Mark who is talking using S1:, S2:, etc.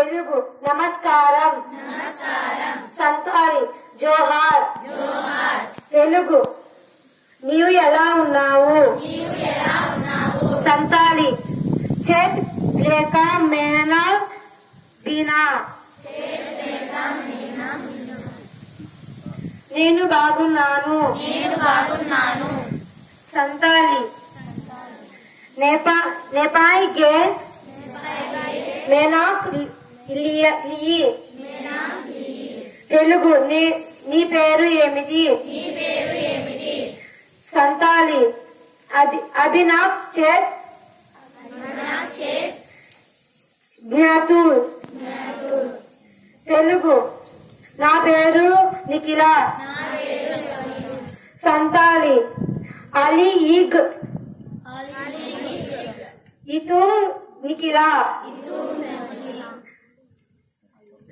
S1: తెలుగు నమస్కారం సంతాలి జోహార్ తెలుగు నీవు ఎలా ఉన్నావు సంతాలి చేత్ లేక మేనా బీనా నేను బాగున్నాను
S2: నేను బాగున్నాను
S1: సంతాలి నేపా నేపాయి గే మేనాక్ లియ- లియి తెలుగు నీ నీ పేరు ఏమిటి
S2: నీ పేరు ఏమిటి
S1: సంతాలి అది అభినావ్ చేత్ జ్ఞాతు తెలుగు నా పేరు నిఖిల సంతాలి అలీ ఈగ్ ఇతు నిఖిల